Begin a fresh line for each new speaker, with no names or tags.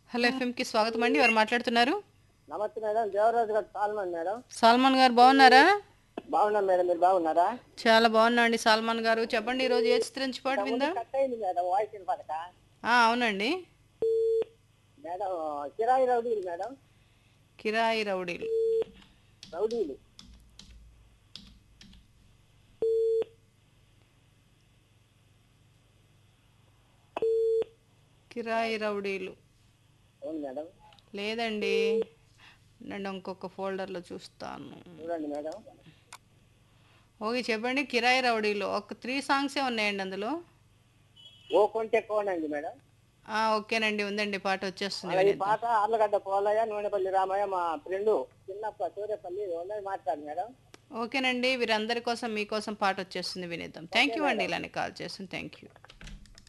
Hello ఎఫ్ఎంకి స్వాగతం అండి ఎవరు మాట్లాడుతున్నారు
నమస్తే మేడం దేవరాజు గారు సాల్మన్ మేడం
సాల్మాన్ గారు బాగున్నారా
బాగున్నాం మేడం మీరు బాగున్నారా
చాలా బాగున్నా అండి సాల్మాన్ గారు చెప్పండి ఈరోజు ఏ చిత్రం నుంచి పాట విందా
కట్ అయింది మేడం వాయిస్ పడక
ఆ, అవునండి
మేడం కిరాయి రౌడీలు మేడం
కిరాయి రౌడీలు
రౌడీలు
కిరాయి రౌడీలు
అవును మేడం
లేదండి నేను ఇంకొక ఫోల్డర్లో చూస్తాను
చూడండి మేడం
ఓకే చెప్పండి కిరాయి రౌడీలు ఒక త్రీ సాంగ్సే ఉన్నాయండి అందులో
ఓ కొంచెం ఎక్కువనండి మేడం
ఆ, ఓకేనండి ఉందండి పాట వచ్చేస్తుంది
అలా ఈ
వినేద్దాం.
పాట ఆర్లగడ్డ పోలయ్య నూనెపల్లి రామయ్య మా ఫ్రెండ్ చిన్నప్ప సూర్యపల్లి ఉన్నది మాట్లాడు మేడం
ఓకేనండి వీరందరి కోసం మీకోసం పాట వచ్చేస్తుంది వినేద్దాం థ్యాంక్ యూ అండి ఇలానే కాల్ చేస్తుంది థ్యాంక్ యూ